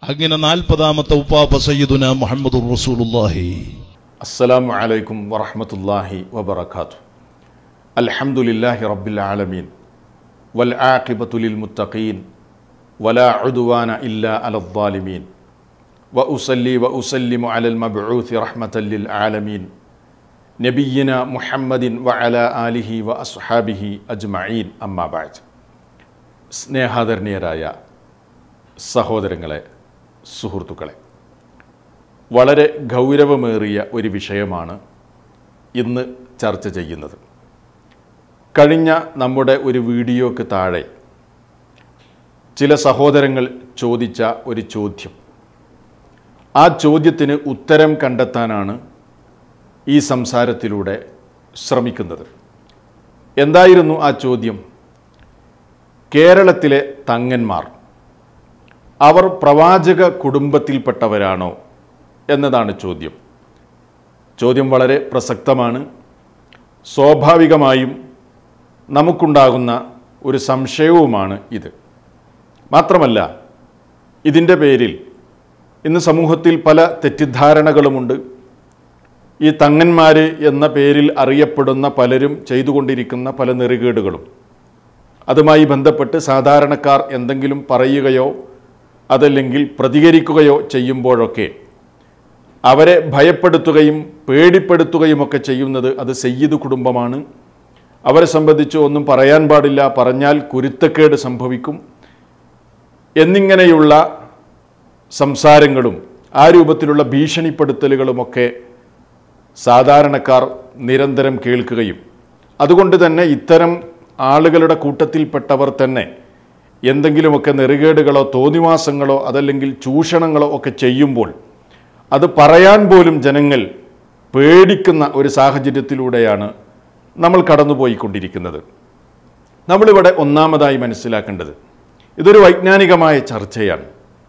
അങ്ങനെ നാൽപ്പതാമത്തെ ഉപ്പാപ്പ സയ്യിദുന മുഹമ്മദ് റസൂലുള്ളാഹി അസ്സലാമു അലൈക്കും വറഹ്മത്തുള്ളാഹി വബറകാതുഹു അൽഹംദുലില്ലാഹി റബ്ബിൽ ആലമീൻ വൽ ആഖിബത്തു ലിൽ മുത്തഖീൻ വലാ ഉദ്വാന ഇല്ലാ അലൽ ളാലിമീൻ വ ഉസല്ലി വ ഉസല്ലിമു അലൽ മബ്ഊത്ത് റഹ്മത്തൽ ലിൽ ആലമീൻ നബിയ്യിന മുഹമ്മദിൻ വ അലാ ആലിഹി വ അസ്ഹാബിഹി അജ്മഈൻ അമ്മാ ബഅദ് സ്നേഹാദരണീയരായ സഹോദരങ്ങളെ സുഹൃത്തുക്കളെ വളരെ ഗൗരവമേറിയ ഒരു വിഷയമാണ് ഇന്ന് ചർച്ച ചെയ്യുന്നത് കഴിഞ്ഞ നമ്മുടെ ഒരു വീഡിയോക്ക് താഴെ ചില സഹോദരങ്ങൾ ചോദിച്ച ഒരു ചോദ്യം ആ ചോദ്യത്തിന് ഉത്തരം കണ്ടെത്താനാണ് ഈ സംസാരത്തിലൂടെ ശ്രമിക്കുന്നത് എന്തായിരുന്നു ആ ചോദ്യം കേരളത്തിലെ തങ്ങന്മാർ അവർ പ്രവാചക കുടുംബത്തിൽപ്പെട്ടവരാണോ എന്നതാണ് ചോദ്യം ചോദ്യം വളരെ പ്രസക്തമാണ് സ്വാഭാവികമായും നമുക്കുണ്ടാകുന്ന ഒരു സംശയവുമാണ് ഇത് മാത്രമല്ല ഇതിൻ്റെ പേരിൽ ഇന്ന് സമൂഹത്തിൽ പല തെറ്റിദ്ധാരണകളുമുണ്ട് ഈ തങ്ങന്മാർ എന്ന പേരിൽ അറിയപ്പെടുന്ന പലരും ചെയ്തുകൊണ്ടിരിക്കുന്ന പല നെറികേടുകളും അതുമായി ബന്ധപ്പെട്ട് സാധാരണക്കാർ എന്തെങ്കിലും പറയുകയോ അതല്ലെങ്കിൽ പ്രതികരിക്കുകയോ ചെയ്യുമ്പോഴൊക്കെ അവരെ ഭയപ്പെടുത്തുകയും പേടിപ്പെടുത്തുകയുമൊക്കെ ചെയ്യുന്നത് അത് സയ്യിദ് കുടുംബമാണ് അവരെ സംബന്ധിച്ച് ഒന്നും പറയാൻ പാടില്ല പറഞ്ഞാൽ കുരുത്തക്കേട് സംഭവിക്കും എന്നിങ്ങനെയുള്ള സംസാരങ്ങളും ആ രൂപത്തിലുള്ള ഭീഷണിപ്പെടുത്തലുകളുമൊക്കെ സാധാരണക്കാർ നിരന്തരം കേൾക്കുകയും അതുകൊണ്ട് തന്നെ ഇത്തരം ആളുകളുടെ കൂട്ടത്തിൽപ്പെട്ടവർ തന്നെ എന്തെങ്കിലുമൊക്കെ നെറുകേടുകളോ തോന്നിവാസങ്ങളോ അതല്ലെങ്കിൽ ചൂഷണങ്ങളോ ഒക്കെ ചെയ്യുമ്പോൾ അത് പറയാൻ പോലും ജനങ്ങൾ പേടിക്കുന്ന ഒരു സാഹചര്യത്തിലൂടെയാണ് നമ്മൾ കടന്നുപോയിക്കൊണ്ടിരിക്കുന്നത് നമ്മളിവിടെ ഒന്നാമതായി മനസ്സിലാക്കേണ്ടത് ഇതൊരു വൈജ്ഞാനികമായ ചർച്ചയാണ്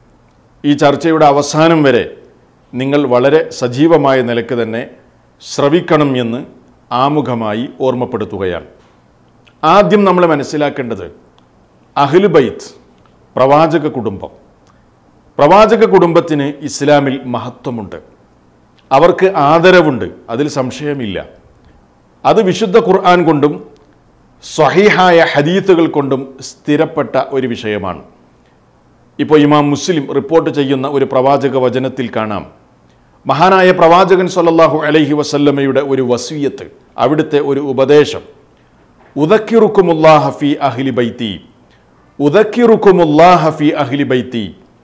ഈ ചർച്ചയുടെ അവസാനം വരെ നിങ്ങൾ വളരെ സജീവമായ നിലക്ക് തന്നെ ശ്രവിക്കണം എന്ന് ആമുഖമായി ഓർമ്മപ്പെടുത്തുകയാണ് ആദ്യം നമ്മൾ മനസ്സിലാക്കേണ്ടത് അഹ്ലുബൈത്ത് പ്രവാചക കുടുംബം പ്രവാചക കുടുംബത്തിന് ഇസ്ലാമിൽ മഹത്വമുണ്ട് അവർക്ക് ആദരവുണ്ട് അതിൽ സംശയമില്ല അത് വിശുദ്ധ ഖുർആൻ കൊണ്ടും സ്വഹീഹായ ഹദീത്തുകൾ കൊണ്ടും സ്ഥിരപ്പെട്ട ഒരു വിഷയമാണ് ഇപ്പോൾ ഇമാം മുസ്ലിം റിപ്പോർട്ട് ചെയ്യുന്ന ഒരു പ്രവാചക വചനത്തിൽ കാണാം മഹാനായ പ്രവാചകൻ സല്ലല്ലാഹു അലൈഹി വസല്ലമയുടെ ഒരു വസീയത്ത് അവിടുത്തെ ഒരു ഉപദേശം ഉദക്കിറുക്കുമുല്ലാഹ ഫി അഹ്ലി ബൈത്തി ഉദക്കിറുക്കുമുല്ലാഹ ഫി അഹ്ലി ബൈത്തി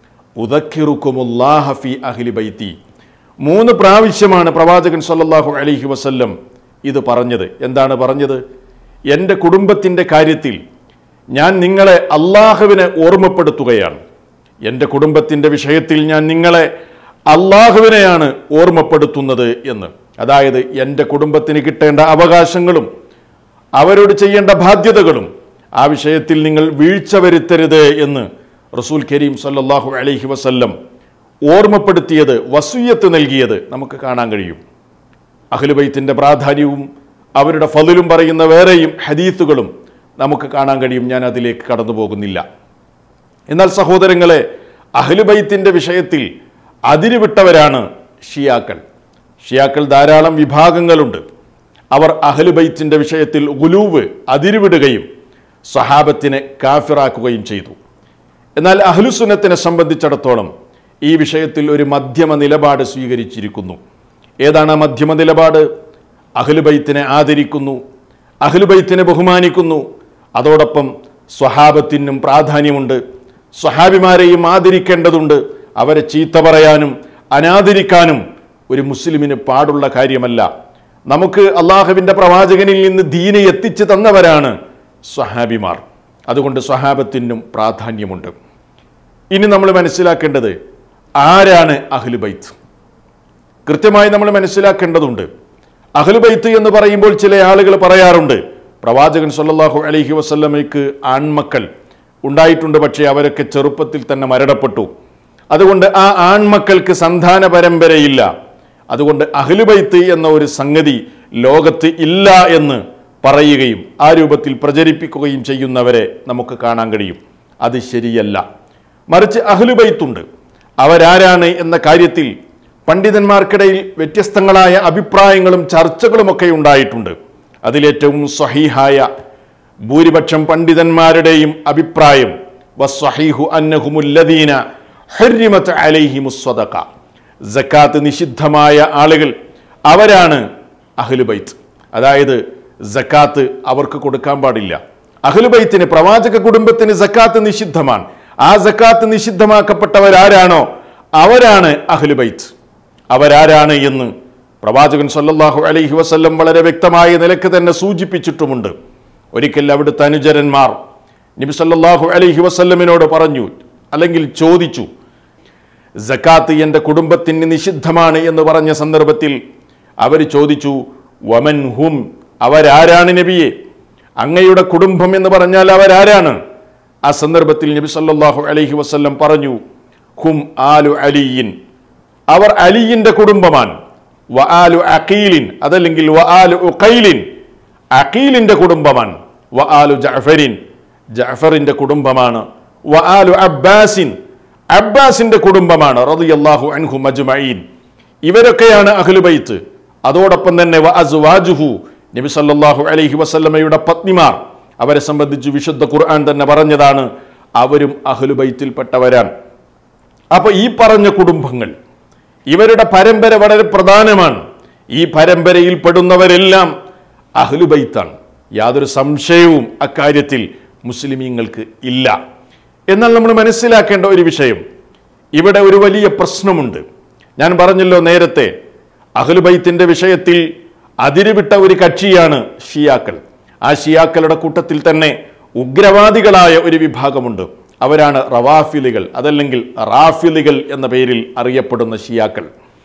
ഉദക്കിറുക്കുമുല്ലാഹ ഫി അഹ്ലി ബൈത്തി മൂന്ന് പ്രാവശ്യമാണ് പ്രവാചകൻ സല്ലല്ലാഹു അലൈഹി വസല്ലം ഇത് പറഞ്ഞത് എന്താണ് പറഞ്ഞത് എൻ്റെ കുടുംബത്തിൻ്റെ കാര്യത്തിൽ ഞാൻ നിങ്ങളെ അള്ളാഹുവിനെ ഓർമ്മപ്പെടുത്തുകയാണ് എൻ്റെ കുടുംബത്തിൻ്റെ വിഷയത്തിൽ ഞാൻ നിങ്ങളെ അള്ളാഹുവിനെയാണ് ഓർമ്മപ്പെടുത്തുന്നത് എന്ന് അതായത് എൻ്റെ കുടുംബത്തിന് കിട്ടേണ്ട അവകാശങ്ങളും അവരോട് ചെയ്യേണ്ട ബാധ്യതകളും ആ വിഷയത്തിൽ നിങ്ങൾ വീഴ്ച വരുത്തരുത് എന്ന് റസൂൽ കരീം സല്ലല്ലാഹു അലൈഹി വസല്ലം ഓർമ്മപ്പെടുത്തിയത് വസൂയത്ത് നൽകിയത് നമുക്ക് കാണാൻ കഴിയും അഹ്ലുബൈത്തിൻ്റെ പ്രാധാന്യവും അവരുടെ ഫതിലും പറയുന്ന വേറെയും ഹദീത്തുകളും നമുക്ക് കാണാൻ കഴിയും ഞാൻ അതിലേക്ക് കടന്നു പോകുന്നില്ല എന്നാൽ സഹോദരങ്ങളെ അഹ്ലുബൈത്തിൻ്റെ വിഷയത്തിൽ അതിരുവിട്ടവരാണ് ഷിയാക്കൾ ഷിയാക്കൾ ധാരാളം വിഭാഗങ്ങളുണ്ട് അവർ അഹ്ലുബൈത്തിൻ്റെ വിഷയത്തിൽ ഗുലൂവ് അതിരുവിടുകയും സഹാബത്തിനെ കാഫിറാക്കുകയും ചെയ്തു എന്നാൽ അഹ്ലുസുന്നത്തിനെ സംബന്ധിച്ചിടത്തോളം ഈ വിഷയത്തിൽ ഒരു മധ്യമ നിലപാട് സ്വീകരിച്ചിരിക്കുന്നു ഏതാണ് ആ മധ്യമ നിലപാട് അഹ്ലുബൈത്തിനെ ആദരിക്കുന്നു അഹ്ലുബൈത്തിനെ ബഹുമാനിക്കുന്നു അതോടൊപ്പം സ്വഹാബത്തിനും പ്രാധാന്യമുണ്ട് സ്വഹാബിമാരെയും ആദരിക്കേണ്ടതുണ്ട് അവരെ ചീത്ത പറയാനും അനാദരിക്കാനും ഒരു മുസ്ലിമിന് പാടുള്ള കാര്യമല്ല നമുക്ക് അള്ളാഹുവിൻ്റെ പ്രവാചകനിൽ നിന്ന് ദീനെ എത്തിച്ചു തന്നവരാണ് സ്വഹാബിമാർ അതുകൊണ്ട് സ്വഹാബത്തിനും പ്രാധാന്യമുണ്ട് ഇനി നമ്മൾ മനസ്സിലാക്കേണ്ടത് ആരാണ് അഹ്ലുബൈത്ത് കൃത്യമായി നമ്മൾ മനസ്സിലാക്കേണ്ടതുണ്ട് അഹ്ലുബൈത്ത് എന്ന് പറയുമ്പോൾ ചില ആളുകൾ പറയാറുണ്ട് പ്രവാചകൻ സല്ലല്ലാഹു അലൈഹി വസല്ലമയ്ക്ക് ആൺമക്കൾ ഉണ്ടായിട്ടുണ്ട് പക്ഷേ അവരൊക്കെ ചെറുപ്പത്തിൽ തന്നെ മരണപ്പെട്ടു അതുകൊണ്ട് ആ ആൺമക്കൾക്ക് സന്താന പരമ്പരയില്ല അതുകൊണ്ട് അഹ്ലുബൈത്ത് എന്ന ഒരു സംഗതി ലോകത്ത് ഇല്ല എന്ന് പറയുകയും ആ രൂപത്തിൽ പ്രചരിപ്പിക്കുകയും ചെയ്യുന്നവരെ നമുക്ക് കാണാൻ കഴിയും അത് ശരിയല്ല മറിച്ച് അഹ്ലുബൈത്തുണ്ട് അവരാരാണ് എന്ന കാര്യത്തിൽ പണ്ഡിതന്മാർക്കിടയിൽ വ്യത്യസ്തങ്ങളായ അഭിപ്രായങ്ങളും ചർച്ചകളുമൊക്കെ ഉണ്ടായിട്ടുണ്ട് അതിലേറ്റവും സ്വഹീഹായ ഭൂരിപക്ഷം പണ്ഡിതന്മാരുടെയും അഭിപ്രായം വസ്വഹീഹു അന്നഹുമുല്ലദീന ഹർരിമത്ത് അലൈഹിമുസ്വദഖ സക്കാത്ത് നിഷിദ്ധമായ ആളുകൾ അവരാണ് അഹ്ലുബൈത്ത് അതായത് സക്കാത്ത് അവർക്ക് കൊടുക്കാൻ പാടില്ല അഹ്ലുബൈത്തിന് പ്രവാചക കുടുംബത്തിന് സക്കാത്ത് നിഷിദ്ധമാണ് ആ സക്കാത്ത് നിഷിദ്ധമാക്കപ്പെട്ടവരാരാണോ അവരാണ് അഹ്ലുബൈത്ത് അവരാരാണ് എന്ന് പ്രവാചകൻ സല്ലല്ലാഹു അലൈഹി വസല്ലം വളരെ വ്യക്തമായ നിലക്ക് തന്നെ സൂചിപ്പിച്ചിട്ടുമുണ്ട് ഒരിക്കൽ അവിടുത്തെ അനുചരന്മാർ നബി സല്ലല്ലാഹു അലൈഹി വസല്ലമിനോട് പറഞ്ഞു അല്ലെങ്കിൽ ചോദിച്ചു സക്കാത്ത് എൻ്റെ കുടുംബത്തിന് നിഷിദ്ധമാണ് എന്ന് പറഞ്ഞ സന്ദർഭത്തിൽ അവർ ചോദിച്ചു വമൻ ഹും അവരാരാണ് നബിയെ അങ്ങയുടെ കുടുംബം എന്ന് പറഞ്ഞാൽ അവരാരാണ് ആ സന്ദർഭത്തിൽ നബി സല്ലല്ലാഹു അലൈഹി വസല്ലം പറഞ്ഞു ഹും ആലു അലിയിൻ അവർ അലിയിന്റെ കുടുംബമാണ് വ ആലു അഖീലിൻ അതല്ലെങ്കിൽ വ ആലു ഉഖൈലിൻ അഖീലിന്റെ കുടുംബമാണ് വ ആലു ജഅഫരിൻ ജഅഫറിന്റെ കുടുംബമാണ് വ ആലു അബ്ബാസിൻ അബ്ബാസിന്റെ കുടുംബമാണ് റളിയല്ലാഹു അൻഹു മജ്മഈൻ ഇവരൊക്കെയാണ് അഹ്ലുബൈത്ത് അതോടൊപ്പം തന്നെ വ അസ്വാജുഹു നബി സല്ലല്ലാഹു അലൈഹി വസല്ലമയുടെ പത്നിമാർ അവരെ സംബന്ധിച്ച് വിശുദ്ധ ഖുർആൻ തന്നെ പറഞ്ഞതാണ് അവരും അഹ്ലുബൈത്തിൽപ്പെട്ടവരാണ് അപ്പൊ ഈ പറഞ്ഞ കുടുംബങ്ങൾ ഇവരുടെ പരമ്പര വളരെ പ്രധാനമാണ് ഈ പരമ്പരയിൽ പെടുന്നവരെല്ലാം അഹ്ലുബൈത്താണ് യാതൊരു സംശയവും അക്കാര്യത്തിൽ മുസ്ലിമീങ്ങൾക്ക് ഇല്ല എന്നാൽ നമ്മൾ മനസ്സിലാക്കേണ്ട ഒരു വിഷയം ഇവിടെ ഒരു വലിയ പ്രശ്നമുണ്ട് ഞാൻ പറഞ്ഞല്ലോ നേരത്തെ അഹ്ലുബൈത്തിന്റെ വിഷയത്തിൽ അതിരുവിട്ട ഒരു കക്ഷിയാണ് ഷിയാക്കൾ ആ ഷിയാക്കളുടെ കൂട്ടത്തിൽ തന്നെ ഉഗ്രവാദികളായ ഒരു വിഭാഗമുണ്ട് അവരാണ് റവാഫിലുകൾ അതല്ലെങ്കിൽ റാഫിലുകൾ എന്ന പേരിൽ അറിയപ്പെടുന്ന ഷിയാക്കൾ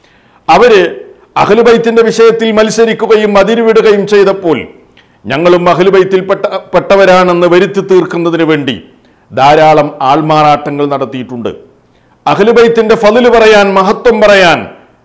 അവര് അഹ്ലുബൈത്തിന്റെ വിഷയത്തിൽ മത്സരിക്കുകയും അതിരുവിടുകയും ചെയ്തപ്പോൾ ഞങ്ങളും അഹ്ലുബൈത്തിൽ പെട്ട പെട്ടവരാണെന്ന് വരുത്തി തീർക്കുന്നതിന് വേണ്ടി ധാരാളം ആൾമാറാട്ടങ്ങൾ നടത്തിയിട്ടുണ്ട് അഹ്ലുബൈത്തിന്റെ ഫതില് പറയാൻ മഹത്വം പറയാൻ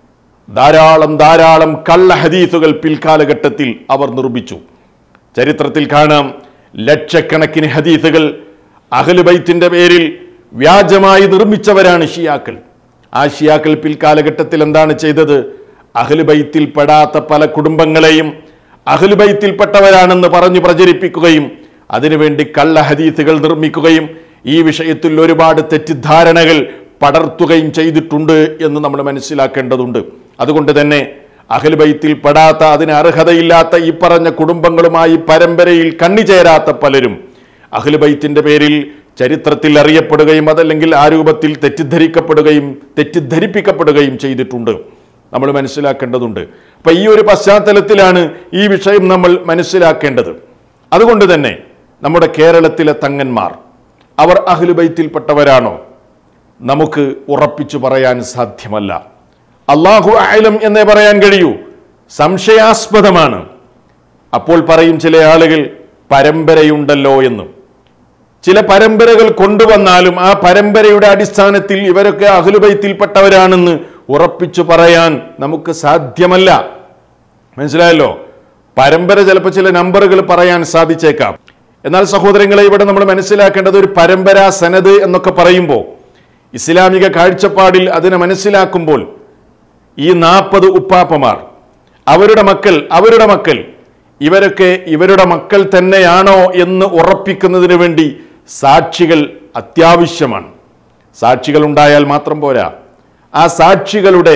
ധാരാളം ധാരാളം കള്ള ഹദീസുകൾ പിൽക്കാലഘട്ടത്തിൽ അവർ നിർമ്മിച്ചു ചരിത്രത്തിൽ കാണാം ലക്ഷക്കണക്കിന് ഹദീസുകൾ അഹ്ലുബൈത്തിന്റെ പേരിൽ വ്യാജമായി നിർമ്മിച്ചവരാണ് ഷിയാക്കൾ ആ ഷിയാക്കൾ പിൽക്കാലഘട്ടത്തിൽ എന്താണ് ചെയ്തത് അഹ്ലുബൈത്തിൽ പെടാത്ത പല കുടുംബങ്ങളെയും അഹ്ലുബൈത്തിൽപ്പെട്ടവരാണെന്ന് പറഞ്ഞു പ്രചരിപ്പിക്കുകയും അതിനുവേണ്ടി കള്ള ഹദീസുകൾ നിർമ്മിക്കുകയും ഈ വിഷയത്തിൽ ഒരുപാട് തെറ്റിദ്ധാരണകൾ പടർത്തുകയും ചെയ്തിട്ടുണ്ട് എന്ന് നമ്മൾ മനസ്സിലാക്കേണ്ടതുണ്ട് അതുകൊണ്ട് തന്നെ അഖിൽബൈത്തിൽ പെടാത്ത അതിന് അർഹതയില്ലാത്ത ഈ പറഞ്ഞ കുടുംബങ്ങളുമായി പരമ്പരയിൽ കണ്ണിചേരാത്ത പലരും അഖിൽബൈത്തിന്റെ പേരിൽ ചരിത്രത്തിൽ അറിയപ്പെടുകയും അതല്ലെങ്കിൽ ആ രൂപത്തിൽ തെറ്റിദ്ധരിക്കപ്പെടുകയും തെറ്റിദ്ധരിപ്പിക്കപ്പെടുകയും ചെയ്തിട്ടുണ്ട് നമ്മൾ മനസ്സിലാക്കേണ്ടതുണ്ട് അപ്പൊ ഈ ഒരു പശ്ചാത്തലത്തിലാണ് ഈ വിഷയം നമ്മൾ മനസ്സിലാക്കേണ്ടത് അതുകൊണ്ട് തന്നെ നമ്മുടെ കേരളത്തിലെ തങ്ങന്മാർ അവർ അഹ്ലുബൈത്തിൽപ്പെട്ടവരാണോ നമുക്ക് ഉറപ്പിച്ചു പറയാൻ സാധ്യമല്ല അള്ളാഹു ആയാലും എന്നേ പറയാൻ കഴിയൂ സംശയാസ്പദമാണ് അപ്പോൾ പറയും ചില ആളുകൾ പരമ്പരയുണ്ടല്ലോ എന്നും ചില പരമ്പരകൾ കൊണ്ടുവന്നാലും ആ പരമ്പരയുടെ അടിസ്ഥാനത്തിൽ ഇവരൊക്കെ അഹ്ലുബൈത്തിൽപ്പെട്ടവരാണെന്ന് ഉറപ്പിച്ചു പറയാൻ നമുക്ക് സാധ്യമല്ല മനസ്സിലായല്ലോ പരമ്പര ചിലപ്പോൾ ചില നമ്പറുകൾ പറയാൻ സാധിച്ചേക്കാം എന്നാൽ സഹോദരങ്ങളെ ഇവിടെ നമ്മൾ മനസ്സിലാക്കേണ്ടത് ഒരു പരമ്പര സനത് എന്നൊക്കെ പറയുമ്പോൾ ഇസ്ലാമിക കാഴ്ചപ്പാടിൽ അതിനെ മനസ്സിലാക്കുമ്പോൾ ഈ നാൽപ്പത് ഉപ്പാപ്പമാർ അവരുടെ മക്കൾ അവരുടെ മക്കൾ ഇവരൊക്കെ ഇവരുടെ മക്കൾ തന്നെയാണോ എന്ന് ഉറപ്പിക്കുന്നതിന് വേണ്ടി സാക്ഷികൾ അത്യാവശ്യമാണ് സാക്ഷികൾ ഉണ്ടായാൽ മാത്രം പോരാ ആ സാക്ഷികളുടെ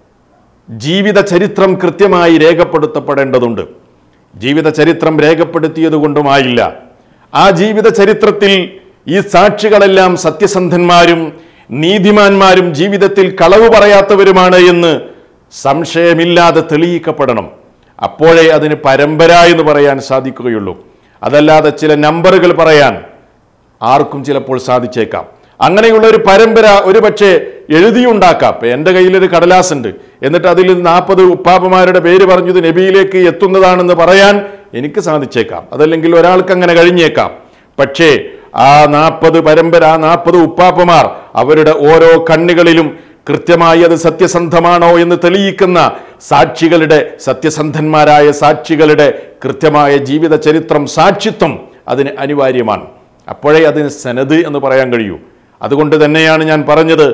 ജീവിത ചരിത്രം കൃത്യമായി രേഖപ്പെടുത്തപ്പെടേണ്ടതുണ്ട് ജീവിത ചരിത്രം രേഖപ്പെടുത്തിയത് കൊണ്ടുമായില്ല ആ ജീവിത ചരിത്രത്തിൽ ഈ സാക്ഷികളെല്ലാം സത്യസന്ധന്മാരും നീതിമാന്മാരും ജീവിതത്തിൽ കളവ് പറയാത്തവരുമാണ് എന്ന് സംശയമില്ലാതെ തെളിയിക്കപ്പെടണം അപ്പോഴേ അതിന് പരമ്പര എന്ന് പറയാൻ സാധിക്കുകയുള്ളൂ അതല്ലാതെ ചില നമ്പറുകൾ പറയാൻ ആർക്കും ചിലപ്പോൾ സാധിച്ചേക്കാം അങ്ങനെയുള്ള ഒരു പരമ്പര ഒരു പക്ഷേ എഴുതിയുണ്ടാക്കാം ഇപ്പൊ എൻ്റെ കയ്യിലൊരു കടലാസ് ഉണ്ട് എന്നിട്ട് അതിൽ നാൽപ്പത് ഉപ്പാപ്പമാരുടെ പേര് പറഞ്ഞത് നബിയിലേക്ക് എത്തുന്നതാണെന്ന് പറയാൻ എനിക്ക് സാധിച്ചേക്കാം അതല്ലെങ്കിൽ ഒരാൾക്ക് അങ്ങനെ കഴിഞ്ഞേക്കാം പക്ഷേ ആ നാൽപ്പത് പരമ്പര ആ നാൽപ്പത് ഉപ്പാപ്പമാർ അവരുടെ ഓരോ കണ്ണുകളിലും കൃത്യമായി അത് സത്യസന്ധമാണോ എന്ന് തെളിയിക്കുന്ന സാക്ഷികളുടെ സത്യസന്ധന്മാരായ സാക്ഷികളുടെ കൃത്യമായ ജീവിത ചരിത്രം സാക്ഷിത്വം അതിന് അനിവാര്യമാണ് അപ്പോഴേ അതിന് സനത് എന്ന് പറയാൻ കഴിയൂ അതുകൊണ്ട് തന്നെയാണ് ഞാൻ പറഞ്ഞത്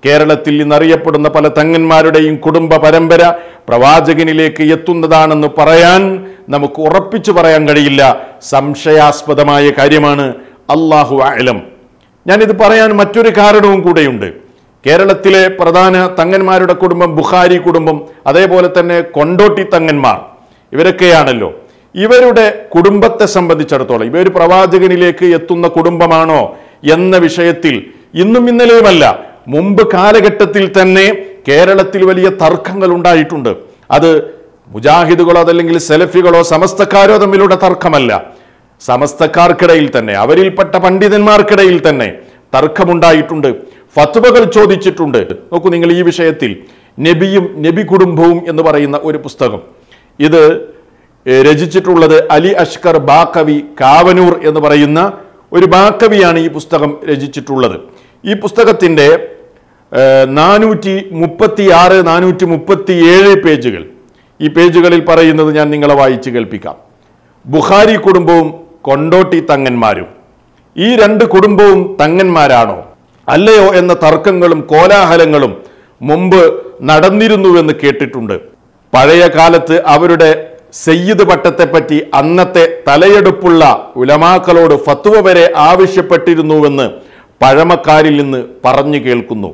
കേരളത്തിൽ ഇന്നറിയപ്പെടുന്ന പല തങ്ങന്മാരുടെയും കുടുംബ പരമ്പര പ്രവാചകനിലേക്ക് എത്തുന്നതാണെന്ന് പറയാൻ നമുക്ക് ഉറപ്പിച്ചു പറയാൻ കഴിയില്ല സംശയാസ്പദമായ കാര്യമാണ് അള്ളാഹു ആലം ഞാനിത് പറയാൻ മറ്റൊരു കാരണവും കൂടെയുണ്ട് കേരളത്തിലെ പ്രധാന തങ്ങന്മാരുടെ കുടുംബം ബുഖാരി കുടുംബം അതേപോലെ തന്നെ കൊണ്ടോട്ടി തങ്ങന്മാർ ഇവരൊക്കെയാണല്ലോ ഇവരുടെ കുടുംബത്തെ സംബന്ധിച്ചിടത്തോളം ഇവർ പ്രവാചകനിലേക്ക് എത്തുന്ന കുടുംബമാണോ എന്ന വിഷയത്തിൽ ഇന്നും ഇന്നലെയുമല്ല മുമ്പ് കാലഘട്ടത്തിൽ തന്നെ കേരളത്തിൽ വലിയ തർക്കങ്ങൾ ഉണ്ടായിട്ടുണ്ട് അത് മുജാഹിദുകളോ അതല്ലെങ്കിൽ സെലഫികളോ സമസ്തക്കാരോ തമ്മിലുള്ള തർക്കമല്ല സമസ്തക്കാർക്കിടയിൽ തന്നെ അവരിൽപ്പെട്ട പണ്ഡിതന്മാർക്കിടയിൽ തന്നെ തർക്കമുണ്ടായിട്ടുണ്ട് ഫത്വകൾ ചോദിച്ചിട്ടുണ്ട് നോക്കൂ നിങ്ങൾ ഈ വിഷയത്തിൽ നബിയും നബി കുടുംബവും എന്ന് പറയുന്ന ഒരു പുസ്തകം ഇത് ഏ, രചിച്ചിട്ടുള്ളത് അലി അഷ്കർ ബാക്കവി കാവനൂർ എന്ന് പറയുന്ന ഒരു ബാക്കവിയാണ് ഈ പുസ്തകം രചിച്ചിട്ടുള്ളത് ഈ പുസ്തകത്തിൻ്റെ നാനൂറ്റി മുപ്പത്തി ആറ് നാനൂറ്റി മുപ്പത്തി ഏഴ് പേജുകൾ ഈ പേജുകളിൽ പറയുന്നത് ഞാൻ നിങ്ങളെ വായിച്ച് കേൾപ്പിക്കാം ബുഖാരി കുടുംബവും കൊണ്ടോട്ടി തങ്ങന്മാരും ഈ രണ്ട് കുടുംബവും തങ്ങന്മാരാണോ അല്ലയോ എന്ന തർക്കങ്ങളും കോലാഹലങ്ങളും മുമ്പ് നടന്നിരുന്നുവെന്ന് കേട്ടിട്ടുണ്ട് പഴയ കാലത്ത് അവരുടെ സയ്യിദ് പട്ടത്തെപ്പറ്റി അന്നത്തെ തലയെടുപ്പുള്ള ഉലമാക്കളോട് ഫത്വ വരെ ആവശ്യപ്പെട്ടിരുന്നുവെന്ന് പഴമക്കാരിൽ നിന്ന് പറഞ്ഞു കേൾക്കുന്നു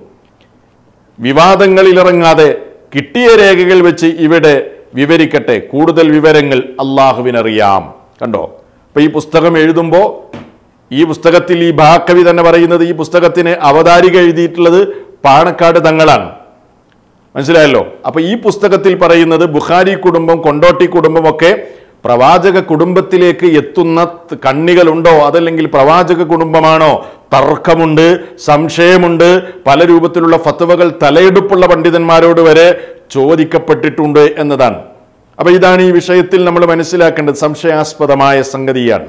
വിവാദങ്ങളിലിറങ്ങാതെ കിട്ടിയ രേഖകൾ വെച്ച് ഇവിടെ വിവരിക്കട്ടെ കൂടുതൽ വിവരങ്ങൾ അള്ളാഹുവിനറിയാം കണ്ടോ അപ്പൊ ഈ പുസ്തകം എഴുതുമ്പോൾ ഈ പുസ്തകത്തിൽ ഈ ഭാക്കവി തന്നെ പറയുന്നത് ഈ പുസ്തകത്തിന് അവതാരിക എഴുതിയിട്ടുള്ളത് പാണക്കാട് തങ്ങളാണ് മനസ്സിലായല്ലോ അപ്പൊ ഈ പുസ്തകത്തിൽ പറയുന്നത് ബുഖാരി കുടുംബം കൊണ്ടോട്ടി കുടുംബം ഒക്കെ പ്രവാചക കുടുംബത്തിലേക്ക് എത്തുന്ന ത- കണ്ണികളുണ്ടോ അതല്ലെങ്കിൽ പ്രവാചക കുടുംബമാണോ തർക്കമുണ്ട് സംശയമുണ്ട് പല രൂപത്തിലുള്ള ഫത്വകൾ തലയെടുപ്പുള്ള പണ്ഡിതന്മാരോട് വരെ ചോദിക്കപ്പെട്ടിട്ടുണ്ട് എന്നതാണ് അപ്പൊ ഇതാണ് ഈ വിഷയത്തിൽ നമ്മൾ മനസ്സിലാക്കേണ്ടത് സംശയാസ്പദമായ സംഗതിയാണ്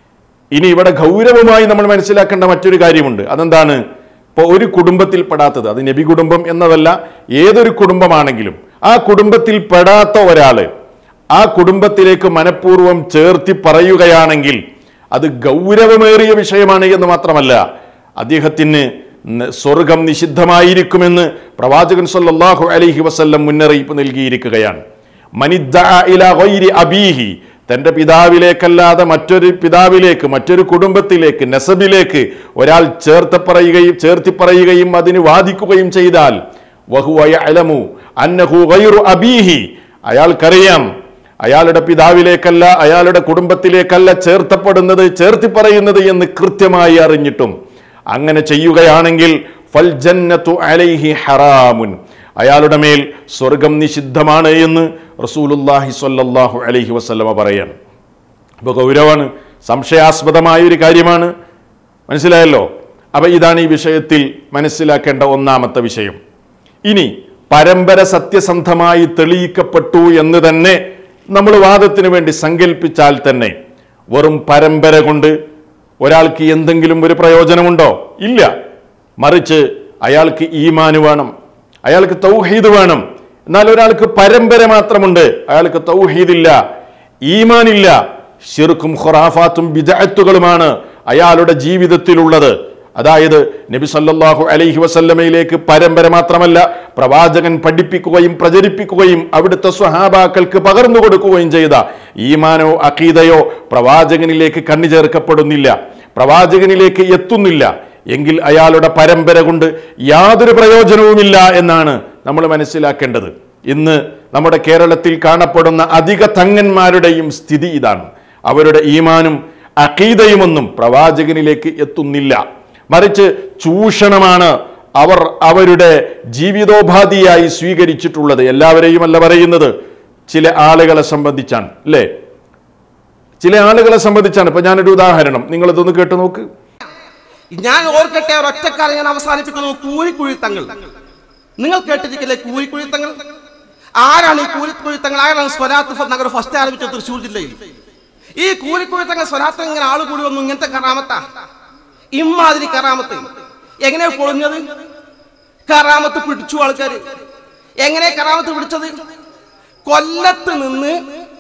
ഇനി ഇവിടെ ഗൗരവമായി നമ്മൾ മനസ്സിലാക്കേണ്ട മറ്റൊരു കാര്യമുണ്ട് അതെന്താണ് ഇപ്പോൾ ഒരു കുടുംബത്തിൽ പെടാത്തത് അത് നബി കുടുംബം എന്നതല്ല ഏതൊരു കുടുംബമാണെങ്കിലും ആ കുടുംബത്തിൽ പെടാത്ത ഒരാള് ആ കുടുംബത്തിലേക്ക് മനഃപൂർവ്വം ചേർത്തി പറയുകയാണെങ്കിൽ അത് ഗൗരവമേറിയ വിഷയമാണ് എന്ന് മാത്രമല്ല അദ്ദേഹത്തിന് ന- സ്വർഗം നിഷിദ്ധമായിരിക്കുമെന്ന് പ്രവാചകൻ സല്ലല്ലാഹു അലൈഹി വസല്ലം മുന്നറിയിപ്പ് നൽകിയിരിക്കുകയാണ് മനിദ്ദഅ ഇലാ ഗൈരി അബീഹി തന്റെ പിതാവിലേക്കല്ലാതെ മറ്റൊരു പിതാവിലേക്ക് മറ്റൊരു കുടുംബത്തിലേക്ക് നസബിലേക്ക് ഒരാൾ ചേർത്ത് പറയുകയും ചേർത്തി പറയുകയും അതിന് വാദിക്കുകയും ചെയ്താൽ വഹുവ യഅലമു അന്നഹു ഗൈറു അബീഹി അയാൾക്കറിയാം അയാളുടെ പിതാവിലേക്കല്ല അയാളുടെ കുടുംബത്തിലേക്കല്ല ചേർത്തപ്പെടുന്നത് ചേർത്തി പറയുന്നത് എന്ന് കൃത്യമായി അറിഞ്ഞിട്ടും അങ്ങനെ ചെയ്യുകയാണെങ്കിൽ ഫൽ ജന്നത്തു അലൈഹി ഹറാമുൻ അയാളുടെ മേൽ സ്വർഗം നിഷിദ്ധമാണ് എന്ന് റസൂലുല്ലാഹി സ്വല്ലല്ലാഹു അലൈഹി വസല്ലമ പറയാണ് അപ്പോൾ ഗൗരവമാണ് സംശയാസ്പദമായ ഒരു കാര്യമാണ് മനസ്സിലായല്ലോ അപ്പൊ ഇതാണ് ഈ വിഷയത്തിൽ മനസ്സിലാക്കേണ്ട ഒന്നാമത്തെ വിഷയം ഇനി പരമ്പര സത്യസന്ധമായി തെളിയിക്കപ്പെട്ടു എന്ന് തന്നെ നമ്മൾ വാദത്തിന് വേണ്ടി സങ്കല്പിച്ചാൽ തന്നെ വെറും പരമ്പര കൊണ്ട് ഒരാൾക്ക് എന്തെങ്കിലും ഒരു പ്രയോജനമുണ്ടോ ഇല്ല മറിച്ച് അയാൾക്ക് ഈമാന് വേണം അയാൾക്ക് തൗഹീദ് വേണം എന്നാൽ ഒരാൾക്ക് പരമ്പര മാത്രമുണ്ട് അയാൾക്ക് തൗഹീദില്ല ഈമാനില്ല ഷിർക്കും ഖുറാഫാത്തും ബിദഅത്തുകളുമാണ് അയാളുടെ ജീവിതത്തിലുള്ളത് അതായത് നബി സല്ലല്ലാഹു അലൈഹി വസല്ലമയിലേക്ക് പരമ്പര മാത്രമല്ല പ്രവാചകൻ പഠിപ്പിക്കുകയും പ്രചരിപ്പിക്കുകയും അവിടുത്തെ സ്വഹാബാക്കൾക്ക് പകർന്നു കൊടുക്കുകയും ചെയ്ത ഈമാനോ അഖീദയോ പ്രവാചകനിലേക്ക് കണ്ണു ചേർക്കപ്പെടുന്നില്ല പ്രവാചകനിലേക്ക് എത്തുന്നില്ല എങ്കിൽ അയാളുടെ പരമ്പര കൊണ്ട് യാതൊരു പ്രയോജനവുമില്ല എന്നാണ് നമ്മൾ മനസ്സിലാക്കേണ്ടത് ഇന്ന് നമ്മുടെ കേരളത്തിൽ കാണപ്പെടുന്ന അധിക തങ്ങന്മാരുടെയും സ്ഥിതി ഇതാണ് അവരുടെ ഈമാനും അഖീദയുമൊന്നും പ്രവാചകനിലേക്ക് എത്തുന്നില്ല മറിച്ച് ചൂഷണമാണ് അവർ അവരുടെ ജീവിതോപാധിയായി സ്വീകരിച്ചിട്ടുള്ളത് എല്ലാവരെയും അല്ല പറയുന്നത് ചില ആളുകളെ സംബന്ധിച്ചാണ് അല്ലേ ചില ആളുകളെ സംബന്ധിച്ചാണ് ഇപ്പൊ ഞാനൊരു ഉദാഹരണം നിങ്ങൾ ഇതൊന്ന് കേട്ടു നോക്ക് ഞാൻ ഓർക്കട്ടെ ഒരൊറ്റക്കാരൻ ഞാൻ അവസാനിപ്പിക്കുന്നു കൂലിക്കുഴിത്തങ്ങൾ നിങ്ങൾ കേട്ടിരിക്കില്ലേ കൂലിക്കുഴിത്തങ്ങൾ ആരാണ് ഈ കൂലിക്കുഴിത്തങ്ങൾ ആരാണ് സ്വരാത്ത് ഫ- നഗർ ഫസ്റ്റ് ആരംഭിച്ചത് തൃശ്ശൂർ ജില്ലയിൽ ഈ കൂലിക്കുഴിത്തങ്ങൾ സ്വരാത്ത് ഇങ്ങനെ ആള് കൂടി വന്നു ഇങ്ങനത്തെ കറാമത്താ ഇമ്മാതിരി കറാമത്ത് എങ്ങനെ പൊളിഞ്ഞത് കറാമത്ത് പിടിച്ചു ആൾക്കാര് എങ്ങനെ കറാമത്ത് പിടിച്ചത് കൊല്ലത്ത് നിന്ന്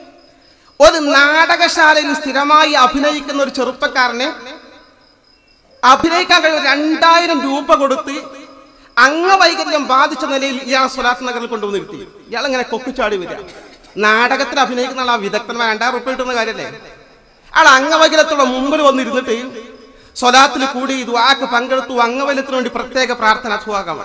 ഒരു നാടകശാലയിൽ സ്ഥിരമായി അഭിനയിക്കുന്ന ഒരു ചെറുപ്പക്കാരനെ അഭിനയിക്കാൻ കഴിയും രണ്ടായിരം രൂപ കൊടുത്ത് അംഗവൈകല്യം ബാധിച്ച നിലയിൽ ഇയാൾ സ്വലാത്ത് നഗറിൽ കൊണ്ടുവന്ന് ഇരുത്തി ഇയാൾ ഇങ്ങനെ കൊക്കിച്ചാടി വരിക നാടകത്തിൽ അഭിനയിക്കുന്ന ആൾ ആ വിദഗ്ധന്മാർ രണ്ടായിരം ഉറുപ്പ് കിട്ടുന്ന കാര്യല്ലേ അയാൾ അംഗവൈകല്യത്തോടെ മുമ്പിൽ വന്നിരുന്നിട്ട് സ്വലാത്തിൽ കൂടി ദുആക്ക് പങ്കെടുത്തു അംഗവൈകല്യത്തിന് വേണ്ടി പ്രത്യേക പ്രാർത്ഥന അഥവാകാം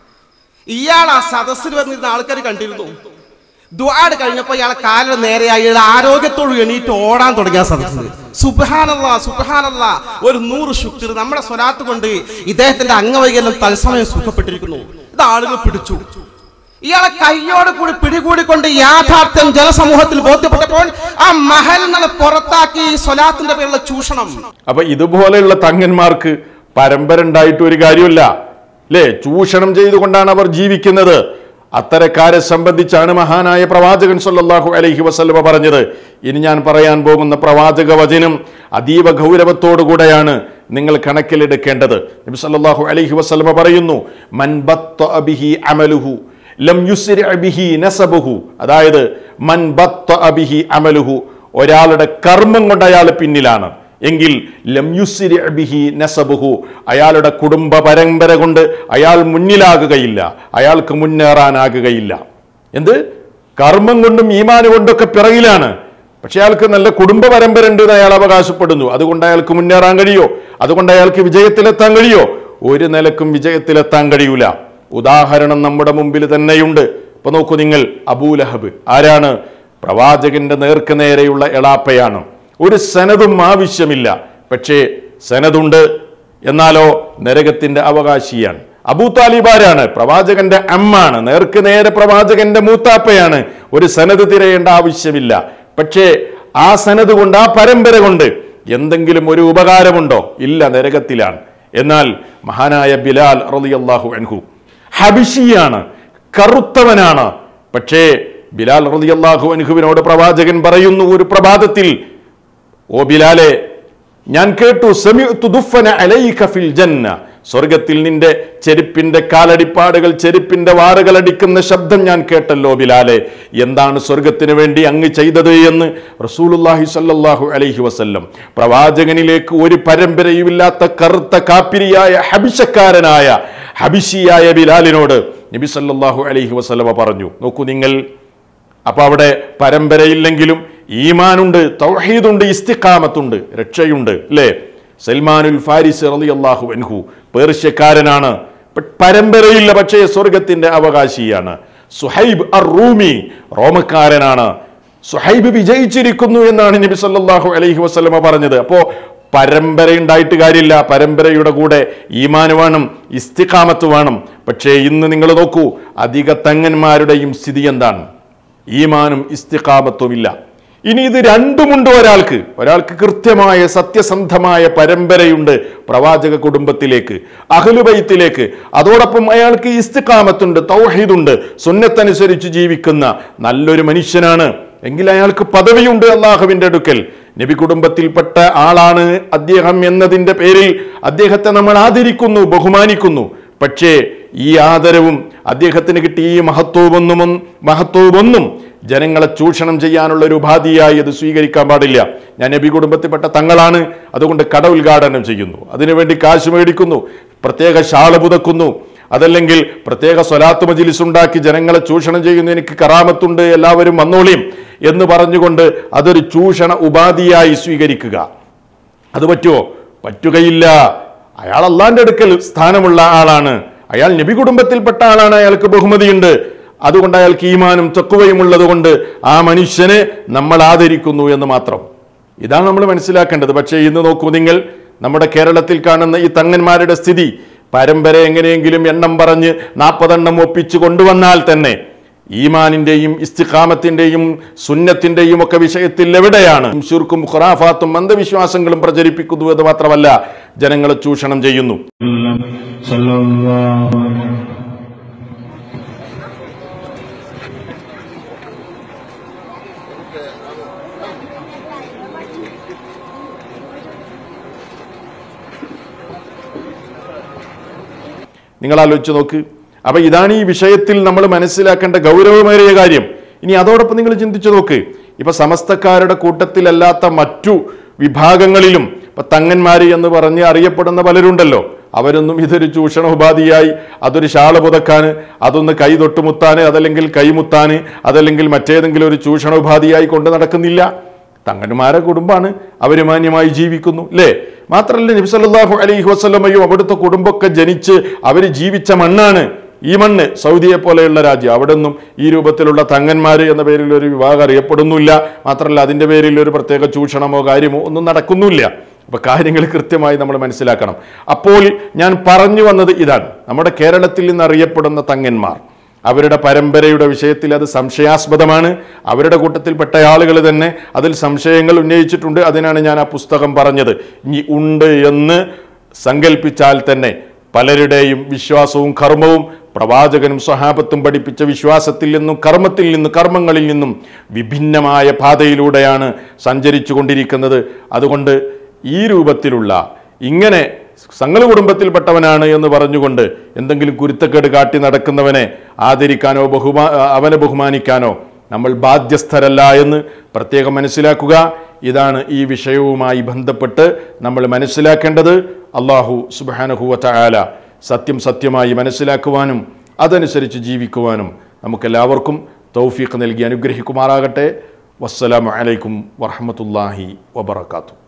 ഇയാൾ ആ സദസ്സിൽ വന്നിരുന്ന ആൾക്കാർ കണ്ടിരുന്നു ദുആട് കഴിഞ്ഞപ്പോൾ ഇയാളെ കാലിന് നേരെയായി ഇയാൾ ആരോഗ്യത്തോട് എണീറ്റ് ഓടാൻ തുടങ്ങിയ സദസ്സിൽ സുബഹാനല്ല സുബഹാനല്ല ഒരു നൂറ് ശുക്ർ നമ്മുടെ സ്വലാത്ത് കൊണ്ട് ഇദ്ദേഹത്തിന്റെ അംഗവൈകല്യം തത്സമയം സുഖപ്പെട്ടിരിക്കുന്നു ഇത് ആളുകൾ പിടിച്ചു ഇയാളെ കയ്യോട് കൂടി പിടികൂടിക്കൊണ്ട് യാഥാർത്ഥ്യം ജനസമൂഹത്തിൽ ബോധ്യപ്പെട്ടപ്പോൾ ആ മഹൽ നിന്ന് പുറത്താക്കി ഈ സ്വലാത്തിന്റെ പേരിലുള്ള ചൂഷണം അപ്പൊ ഇതുപോലെയുള്ള തങ്ങന്മാർക്ക് പരമ്പര ഉണ്ടായിട്ട് ഒരു കാര്യമില്ല അല്ലേ ചൂഷണം ചെയ്തുകൊണ്ടാണ് അവർ ജീവിക്കുന്നത് അത്തരക്കാരെ സംബന്ധിച്ചാണ് മഹാനായ പ്രവാചകൻ സല്ലല്ലാഹു അലൈഹി വസല്ലമ പറഞ്ഞത് ഇനി ഞാൻ പറയാൻ പോകുന്ന പ്രവാചക വചനം അതീവ ഗൗരവത്തോടുകൂടെയാണ് നിങ്ങൾ കണക്കിലെടുക്കേണ്ടത് നബി സല്ലല്ലാഹു അലൈഹി വസല്ലമ പറയുന്നു മൻ ബത്തഅ ബിഹി അമലുഹു ലം യുസ്രി ബിഹി നസബുഹു അതായത് മൻ ബത്തഅ ബിഹി അമലുഹു ഒരാളുടെ കർമ്മം കൊണ്ട് അയാൾ പിന്നിലാണ് എങ്കിൽ ലം യുസ്രി ബിഹി നസബുഹു അയാളുടെ കുടുംബ പരമ്പര കൊണ്ട് അയാൾ മുന്നിലാകുകയില്ല അയാൾക്ക് മുന്നേറാനാകുകയില്ല എന്ത് കർമ്മം കൊണ്ടും ഈമാന് കൊണ്ടൊക്കെ പിറകിലാണ് പക്ഷെ അയാൾക്ക് നല്ല കുടുംബ പരമ്പര ഉണ്ട് എന്ന് അയാൾ അവകാശപ്പെടുന്നു അതുകൊണ്ട് അയാൾക്ക് മുന്നേറാൻ കഴിയോ അതുകൊണ്ട് അയാൾക്ക് വിജയത്തിലെത്താൻ കഴിയോ ഒരു നിലക്കും വിജയത്തിലെത്താൻ കഴിയൂല ഉദാഹരണം നമ്മുടെ മുമ്പിൽ തന്നെയുണ്ട് ഇപ്പൊ നോക്കൂ നിങ്ങൾ അബൂലഹബ് ആരാണ് പ്രവാചകന്റെ നേർക്ക് നേരെയുള്ള എളാപ്പയാണ് ഒരു സനതും ആവശ്യമില്ല പക്ഷേ സനതുണ്ട് എന്നാലോ നരകത്തിന്റെ അവകാശിയാണ് അബൂ താലിബാരാണ് പ്രവാചകന്റെ അമ്മാണ് നേർക്ക് നേരെ പ്രവാചകന്റെ മൂത്താപ്പയാണ് ഒരു സനത് തിരയേണ്ട ആവശ്യമില്ല പക്ഷേ ആ സനത് കൊണ്ട് ആ പരമ്പര കൊണ്ട് എന്തെങ്കിലും ഒരു ഉപകാരമുണ്ടോ ഇല്ല നരകത്തിലാണ് എന്നാൽ മഹാനായ ബിലാൽ റളിയല്ലാഹു അൻഹു ഹബിഷിയാണ് കറുത്തവനാണ് പക്ഷേ ബിലാൽ റളിയല്ലാഹു അൻഹുവിനോട് പ്രവാചകൻ പറയുന്നു ഒരു പ്രഭാതത്തിൽ ഓ ബിലാലെ ഞാൻ കേട്ടു സമിഅ്തു ദുഫന അലൈക ഫിൽ ജന്ന സ്വർഗത്തിൽ നിന്റെ ചെരുപ്പിന്റെ കാലടിപ്പാടുകൾ ചെരുപ്പിന്റെ വാറുകൾ അടിക്കുന്ന ശബ്ദം ഞാൻ കേട്ടല്ലോ ബിലാലെ എന്താണ് സ്വർഗത്തിന് വേണ്ടി അങ്ങ് ചെയ്തത് എന്ന് റസൂലുള്ളാഹി സ്വല്ലല്ലാഹു അലൈഹി വസല്ലം പ്രവാചകനിലേക്ക് ഒരു പരമ്പരയുമില്ലാത്ത കറുത്ത കാപ്പിരിയായ ഹബിശക്കാരനായ ഹബിഷിയായ ബിലാലിനോട് നബി സല്ലല്ലാഹു അലൈഹി വസല്ലമ പറഞ്ഞു നോക്കൂ നിങ്ങൾ അപ്പൊ അവിടെ പരമ്പരയില്ലെങ്കിലും ഈമാനുണ്ട് തൗഹീദുണ്ട് ഇസ്തിഖാമത്തുണ്ട് രക്ഷയുണ്ട് അല്ലേ സൽമാനുൽ ഫാരിസ് റളിയല്ലാഹു അൻഹു പേർഷ്യക്കാരനാണ് പ- പരമ്പരയില്ല പക്ഷേ സ്വർഗത്തിന്റെ അവകാശിയാണ് സുഹൈബ് അർ റൂമി റോമക്കാരനാണ് സുഹൈബ് വിജയിച്ചിരിക്കുന്നു എന്നാണ് നബി സല്ലല്ലാഹു അലൈഹി വസല്ലമ പറഞ്ഞത് അപ്പോ പരമ്പര ഉണ്ടായിട്ട് കാര്യമില്ല പരമ്പരയുടെ കൂടെ ഈമാന് വേണം ഇസ്തിഖാമത്ത് വേണം പക്ഷേ ഇന്ന് നിങ്ങൾ നോക്കൂ അധിക തങ്ങന്മാരുടെയും സ്ഥിതി എന്താണ് ഈമാനും ഇസ്തിഖാമത്തും ഇല്ല ഇനി ഇത് രണ്ടുമുണ്ട് ഒരാൾക്ക് ഒരാൾക്ക് കൃത്യമായ സത്യസന്ധമായ പരമ്പരയുണ്ട് പ്രവാചക കുടുംബത്തിലേക്ക് അഹ്ലുബൈത്തിലേക്ക് അതോടൊപ്പം അയാൾക്ക് ഇസ്തിഖാമത്തുണ്ട് തൗഹീദുണ്ട് സുന്നത്തനുസരിച്ച് ജീവിക്കുന്ന നല്ലൊരു മനുഷ്യനാണ് എങ്കിൽ അയാൾക്ക് പദവിയുണ്ട് അള്ളാഹുവിന്റെ അടുക്കൽ നബി കുടുംബത്തിൽപ്പെട്ട ആളാണ് അദ്ദേഹം എന്നതിന്റെ പേരിൽ അദ്ദേഹത്തെ നമ്മൾ ആദരിക്കുന്നു ബഹുമാനിക്കുന്നു പക്ഷേ ഈ ആദരവും അദ്ദേഹത്തിന് കിട്ടിയ ഈ മഹത്വമൊന്നും മഹത്വമൊന്നും ജനങ്ങളെ ചൂഷണം ചെയ്യാനുള്ള ഒരു ഉപാധിയായി അത് സ്വീകരിക്കാൻ പാടില്ല ഞാൻ നബി കുടുംബത്തിൽപ്പെട്ട തങ്ങളാണ് അതുകൊണ്ട് കട ഉദ്ഘാടനം ചെയ്യുന്നു അതിനുവേണ്ടി കാശ് മേടിക്കുന്നു പ്രത്യേക ശാള പുതക്കുന്നു അതല്ലെങ്കിൽ പ്രത്യേക സ്വലാത്ത് മജിലിസ് ഉണ്ടാക്കി ജനങ്ങളെ ചൂഷണം ചെയ്യുന്നു എനിക്ക് കറാമത്തുണ്ട് എല്ലാവരും വന്നോളിയും എന്ന് പറഞ്ഞുകൊണ്ട് അതൊരു ചൂഷണ ഉപാധിയായി സ്വീകരിക്കുക അത് പറ്റുമോ പറ്റുകയില്ല അയാൾ അള്ളാന്റെ അടുക്കൽ സ്ഥാനമുള്ള ആളാണ് അയാൾ നബി കുടുംബത്തിൽപ്പെട്ട ആളാണ് അയാൾക്ക് ബഹുമതിയുണ്ട് അതുകൊണ്ട് അയാൾക്ക് ഈമാനും തക്കുവയും ഉള്ളത് കൊണ്ട് ആ മനുഷ്യനെ നമ്മൾ ആദരിക്കുന്നു എന്ന് മാത്രം ഇതാണ് നമ്മൾ മനസ്സിലാക്കേണ്ടത് പക്ഷേ ഇന്ന് നോക്കൂ നിങ്ങൾ നമ്മുടെ കേരളത്തിൽ കാണുന്ന ഈ തങ്ങന്മാരുടെ സ്ഥിതി പരമ്പര എങ്ങനെയെങ്കിലും എണ്ണം പറഞ്ഞ് നാൽപ്പതെണ്ണം ഒപ്പിച്ചു കൊണ്ടുവന്നാൽ തന്നെ ഈമാനിന്റെയും ഇസ്തിഖാമത്തിന്റെയും സുന്നത്തിന്റെയും ഒക്കെ വിഷയത്തിൽ എവിടെയാണ് ശുർക്കും ഖുറാഫാത്തും അന്ധവിശ്വാസങ്ങളും പ്രചരിപ്പിക്കുന്നു എന്ന് മാത്രമല്ല ജനങ്ങളെ ചൂഷണം ചെയ്യുന്നു صلى الله عليه നിങ്ങൾ ആലോചിച്ച് നോക്ക് അപ്പൊ ഇതാണ് ഈ വിഷയത്തിൽ നമ്മൾ മനസ്സിലാക്കേണ്ട ഗൗരവമേറിയ കാര്യം ഇനി അതോടൊപ്പം നിങ്ങൾ ചിന്തിച്ചു നോക്ക് ഇപ്പൊ സമസ്തക്കാരുടെ കൂട്ടത്തിലല്ലാത്ത മറ്റു വിഭാഗങ്ങളിലും ഇപ്പൊ തങ്ങന്മാര് എന്ന് പറഞ്ഞ് അറിയപ്പെടുന്ന പലരുണ്ടല്ലോ അവരൊന്നും ഇതൊരു ചൂഷണോപാധിയായി അതൊരു ഷാള് പുതക്കാൻ അതൊന്ന് കൈ തൊട്ടുമുത്താൻ അതല്ലെങ്കിൽ കൈമുത്താൻ അതല്ലെങ്കിൽ മറ്റേതെങ്കിലും ഒരു ചൂഷണോപാധിയായി കൊണ്ട് നടക്കുന്നില്ല തങ്ങന്മാരെ കുടുംബമാണ് അവർ മാന്യമായി ജീവിക്കുന്നു അല്ലേ മാത്രമല്ല നബി സല്ലല്ലാഹു അലൈഹി വസല്ലമയും അവിടുത്തെ കുടുംബമൊക്കെ ജനിച്ച് അവർ ജീവിച്ച മണ്ണാണ് ഈ മണ്ണ് സൗദിയെ പോലെയുള്ള രാജ്യം അവിടെ ഒന്നും ഈ രൂപത്തിലുള്ള തങ്ങന്മാർ എന്ന പേരിൽ ഒരു വിവാഹം അറിയപ്പെടുന്നില്ല മാത്രമല്ല അതിൻ്റെ പേരിൽ ഒരു പ്രത്യേക ചൂഷണമോ കാര്യമോ ഒന്നും നടക്കുന്നില്ല അപ്പൊ കാര്യങ്ങൾ കൃത്യമായി നമ്മൾ മനസ്സിലാക്കണം അപ്പോൾ ഞാൻ പറഞ്ഞു വന്നത് ഇതാണ് നമ്മുടെ കേരളത്തിൽ നിന്ന് അറിയപ്പെടുന്ന തങ്ങന്മാർ അവരുടെ പരമ്പരയുടെ വിഷയത്തിൽ അത് സംശയാസ്പദമാണ് അവരുടെ കൂട്ടത്തിൽപ്പെട്ട ആളുകൾ തന്നെ അതിൽ സംശയങ്ങൾ ഉന്നയിച്ചിട്ടുണ്ട് അതിനാണ് ഞാൻ ആ പുസ്തകം പറഞ്ഞത് ഇനി ഉണ്ട് എന്ന് സങ്കല്പിച്ചാൽ തന്നെ പലരുടെയും വിശ്വാസവും കർമ്മവും പ്രവാചകനും സ്വഹാബത്തും പഠിപ്പിച്ച വിശ്വാസത്തിൽ നിന്നും കർമ്മത്തിൽ നിന്നും കർമ്മങ്ങളിൽ നിന്നും വിഭിന്നമായ പാതയിലൂടെയാണ് സഞ്ചരിച്ചു കൊണ്ടിരിക്കുന്നത് അതുകൊണ്ട് ഈ രൂപത്തിലുള്ള ഇങ്ങനെ സംഘ കുടുംബത്തിൽപ്പെട്ടവനാണ് എന്ന് പറഞ്ഞുകൊണ്ട് എന്തെങ്കിലും കുരുത്തക്കേട് കാട്ടി നടക്കുന്നവനെ ആദരിക്കാനോ ബഹുമാ അവനെ ബഹുമാനിക്കാനോ നമ്മൾ ബാധ്യസ്ഥരല്ല എന്ന് പ്രത്യേകം മനസ്സിലാക്കുക ഇതാണ് ഈ വിഷയവുമായി ബന്ധപ്പെട്ട് നമ്മൾ മനസ്സിലാക്കേണ്ടത് അള്ളാഹു സുബാനഹുവ ചായാല സത്യം സത്യമായി മനസ്സിലാക്കുവാനും അതനുസരിച്ച് ജീവിക്കുവാനും നമുക്കെല്ലാവർക്കും തൗഫീഖ് നൽകി അനുഗ്രഹിക്കുമാറാകട്ടെ വസ്സലാമു അലൈക്കും വറഹമത്തല്ലാഹി വബർക്കാത്തു